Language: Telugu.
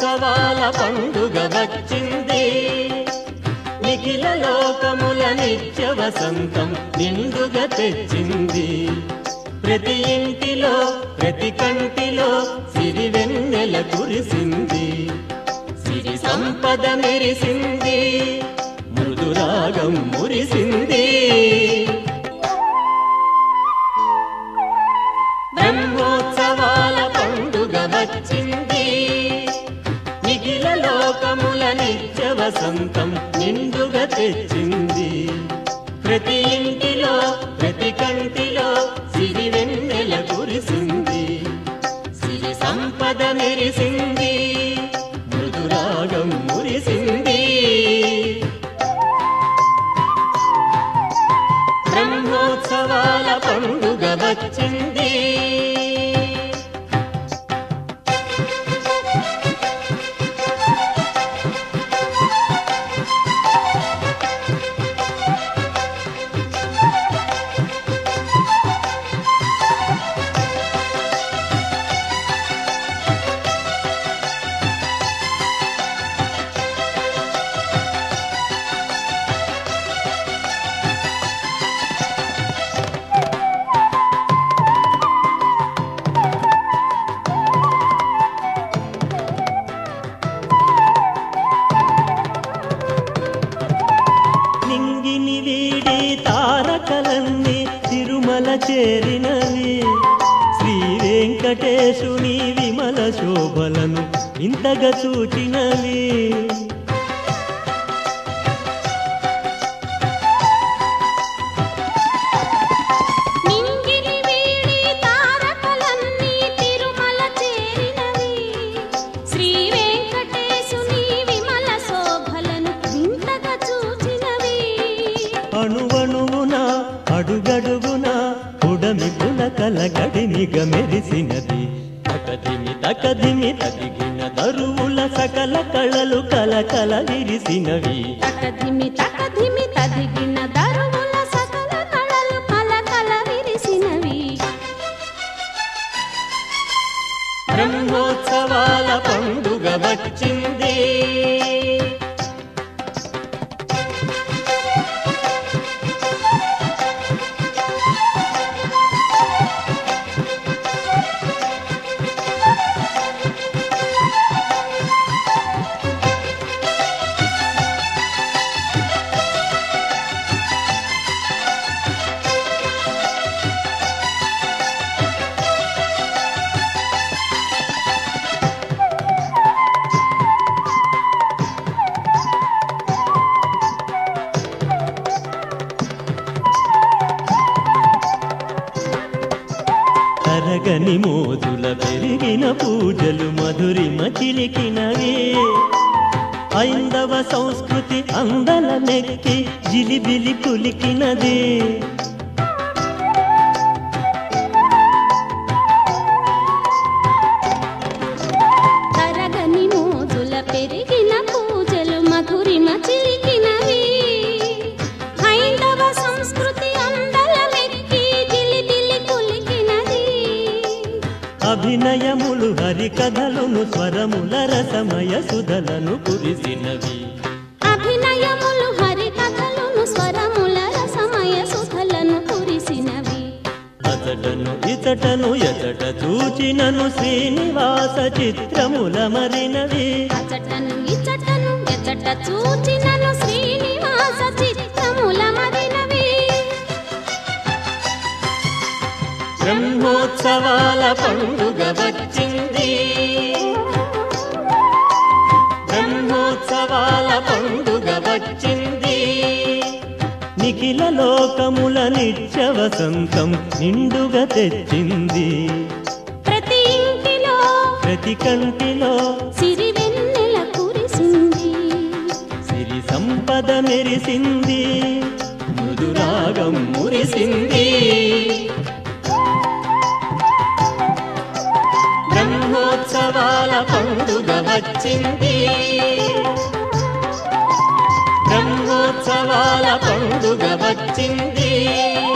బ్రహ్మోత్సవాల పండుగ వచ్చింది నిఖిల లోకముల నిత్య వసంతం నిండుగా తెచ్చింది ప్రతి ఇంటిలో ప్రతి కంటిలో సిరి వెన్నెల కురిసింది సిరి సంపద మెరిసింది మృదురాగం మురిసింది బ్రహ్మోత్సవాల పండుగ వచ్చింది నిఖిల లోకముల నిత్య వసంతం నిండుగా తెచ్చింది ప్రతి ఇంటిలో ప్రతి కంటిలో సిరి వెన్నెల కురిసింది సిరి సంపద మెరిసింది మృదురాగం మురిసింది బ్రహ్మోత్సవాల పండుగ వచ్చింది నింగిని వీడి తారకలన్నీ తిరుమల చేరినవి శ్రీ వెంకటేశుని విమల శోభలను ఇంతగా చూచినవి నింగిని వీడి తారకలన్నీ తిరుమల చేరినవి శ్రీ వెంకటేశుని విమల శోభలను వింతగా చూచినవి అణువణువున అడుగడుగున ఉడమి పులకల గడినిగ మెరిసినది తకదిమి తకదిమి తదిగిన దరువుల సకల కళలు కలకల విరిసినవి తకధిమి తకధిమి తదిగిన దరువుల సకల కళలు కలకల విరిసినవి బ్రహ్మోత్సవాల పండుగ వచ్చింది తరగని మోజుల పెరిగిన పూజలు మధురిమ చిలికినవి ఐందవ సంస్కృతి అందల నెక్కి జిలిబిలి కులికినది తరగని మోజుల పెరిగిన పూజలు మధురిమ చిలికినవి హైందవ సంస్కృతి అందల మెక్కి జిలిబిలి కులికినది అభినయములు హరికథలును స్వరముల రసమయ సుధలను కురిసినవి అభినయములు హరికథలును స్వరముల రసమయ సుధలను కురిసినవి అతటను ఇతటను ఎతట చూచినను శ్రీనివాస చిత్రముల మరినవి అచటను ఇచటను ఎచట చూచినను శ్రీనివాస చిత్తముల మదినవి బ్రహ్మోత్సవాల పండుగ వచ్చింది బ్రహ్మోత్సవాల పండుగ వచ్చింది నిఖిల లోకముల నిత్య వసంతం నిండుగా తెచ్చింది ప్రతి ఇంటిలో ప్రతి కంటిలో సిరి వెన్నెల కురిసింది సిరి సంపద మెరిసింది మృదురాగం మురిసింది బ్రహ్మోత్సవాల పండుగ వచ్చింది బ్రహ్మోత్సవాల పండుగ వచ్చింది